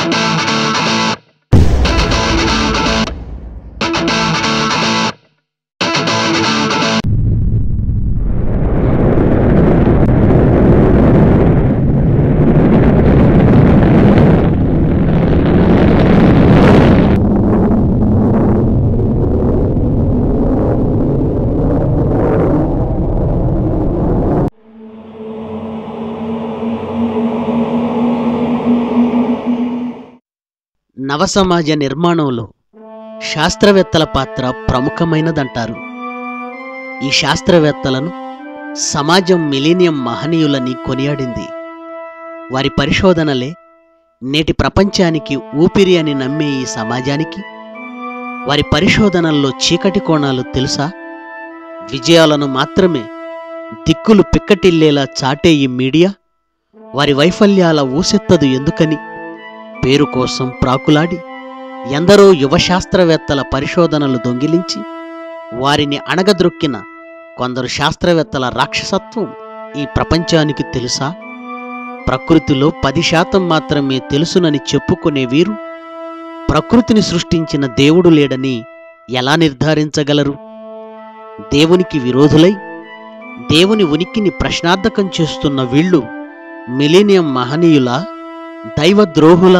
నవసమాజ నిర్మాణంలో శాస్త్రవేత్తల పాత్ర ప్రముఖమైనదంటారు ఈ శాస్త్రవేత్తలను సమాజం మిలీనియం మహనీయులని కొనియాడింది వారి పరిశోధనలే నేటి ప్రపంచానికి ఊపిరి అని నమ్మే ఈ సమాజానికి వారి పరిశోధనల్లో చీకటి కోణాలు తెలుసా విజయాలను మాత్రమే దిక్కులు పిక్కటిల్లేలా చాటే ఈ మీడియా వారి వైఫల్యాల ఊసెత్తదు ఎందుకని పేరు కోసం ప్రాకులాడి ఎందరో యువ శాస్త్రవేత్తల పరిశోధనలు దొంగిలించి వారిని అణగద్రొక్కిన కొందరు శాస్త్రవేత్తల రాక్షసత్వం ఈ ప్రపంచానికి తెలుసా ప్రకృతిలో పది శాతం మాత్రమే తెలుసునని చెప్పుకునే వీరు ప్రకృతిని సృష్టించిన దేవుడు లేడని ఎలా నిర్ధారించగలరు దేవునికి విరోధులై దేవుని ఉనికిని ప్రశ్నార్థకం చేస్తున్న వీళ్ళు మిలీనియం మహనీయులా దైవద్రోహులా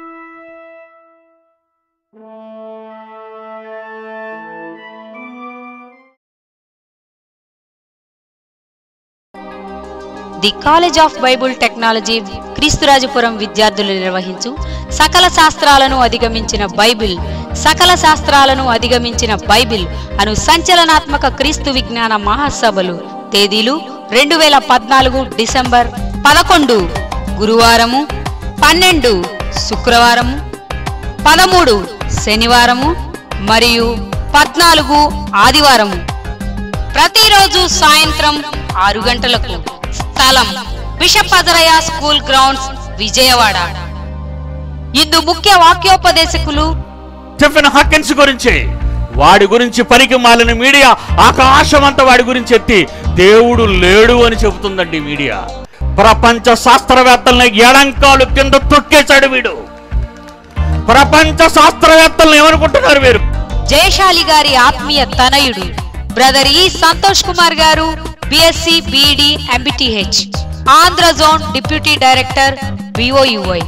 the college of bible technology క్రీస్తురాజపురం విద్యార్థులు నిర్వహించు సకల శాస్త్రాలను అధిగమించిన బైబిల్ సకల శాస్త్రాలను అధిగమించిన బైబిల్ అను సంచలనాత్మక క్రీస్తు విజ్ఞాన మహాసభలు తేదీలు రెండు వేల పద్నాలుగు డిసెంబర్ పదకొండు గురువారము పన్నెండు శుక్రవారము పదమూడు శనివారము మరియు పద్నాలుగు ఆదివారము ప్రతిరోజు సాయంత్రం ఆరు గంటలకు స్థలం bishop Azariah school grounds Vijayawada ఇందు ముఖ్య వాక్యోపదేశకులు స్టెఫెన్ హాకిన్స్ గురించి వాడి గురించి పనికి మాలిన మీడియా ఆకాశమంతా వాడి గురించి ఎత్తి దేవుడు లేడు అని చెబుతుందండి మీడియా ప్రపంచ శాస్త్రవేత్తల్ని ఎడంకాలు కింద తొక్కేశాడు వీడు ప్రపంచ శాస్త్రవేత్తల్ని ఏమనుకుంటున్నారు మీరు జయశాలి గారి ఆత్మీయ తనయుడు బ్రదర్ ఈ Santosh Kumar garu BSc BEd MBTh Andhra zone deputy director BOUI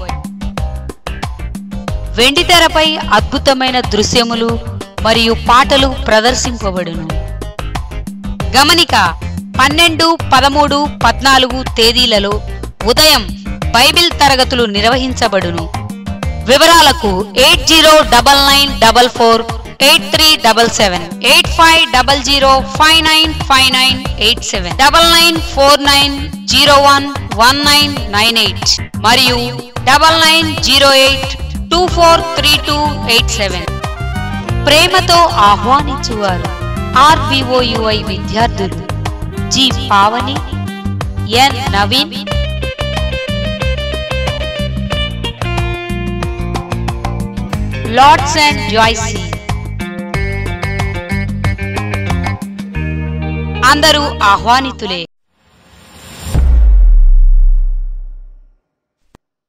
వెండితెరపై అద్భుతమైన దృశ్యములు మరియు పాటలు ప్రదర్శింపబడును గమనిక పన్నెండు పదమూడు పద్నాలుగు తేదీలలో ఉదయం బైబిల్ తరగతులు నిర్వహించబడును వివరాలకు eight zero double nine double four eight three double seven eight five double zero five nine five nine eight seven double nine four nine zero one one nine nine eight మరియు double nine zero eight two four three two eight seven ప్రేమతో ఆహ్వానించువారు RBOUI విద్యార్థులు G Pavani N Naveen Lords and Joycy అందరూ ఆహ్వానితులే